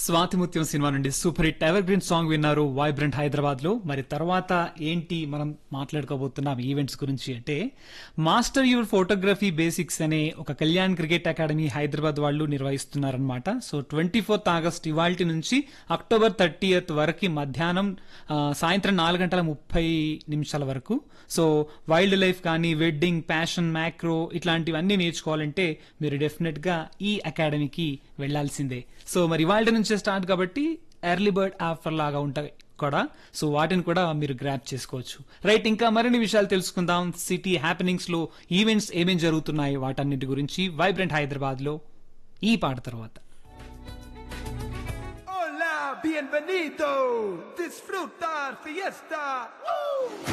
Swathi Muthyam cinema నుండి super hit evergreen song విన్నారు vibrant Hyderabad లో మరి తర్వాత ఏంటి మనం మాట్లాడుకోబోతున్నాం ఈవెంట్స్ గురించి అంటే మాస్టర్ యువర్ ఫోటోగ్రఫీ బేసిక్స్ అనే ఒక కళ్యాణ్ క్రికెట్ అకాడమీ హైదరాబాద్ వాళ్ళు నిర్వహిస్తున్నారనమాట సో ట్వంటీ ఫోర్త్ ఆగస్ట్ ఇవాల్టి నుంచి అక్టోబర్ థర్టీయత్ వరకు మధ్యాహ్నం ఆ, సాయంత్రం నాలుగు గంటల ముప్పై నిమిషాల వరకు సో వైల్డ్ లైఫ్ కానీ వెడ్డింగ్ ప్యాషన్ మ్యాక్రో ఇట్లాంటివన్నీ నేర్చుకోవాలంటే మీరు డెఫినెట్ గా ఈ అకాడమీకి వెళ్లాల్సిందే సో మరి వాళ్ళ నుంచే స్టార్ట్ కాబట్టి ఎర్లీ బర్డ్ ఆఫర్ లాగా ఉంటాయి కూడా సో వాటిని కూడా మీరు గ్రాప్ చేసుకోవచ్చు రైట్ ఇంకా మరిన్ని విషయాలు తెలుసుకుందాం సిటీ హ్యాపెనింగ్స్ లో ఈవెంట్స్ ఏమేం జరుగుతున్నాయి వాటన్నిటి గురించి వైబ్రెంట్ హైదరాబాద్ లో ఈ పాట తర్వాత Hola, bienvenido. Disfrutar fiesta. ¡Woo!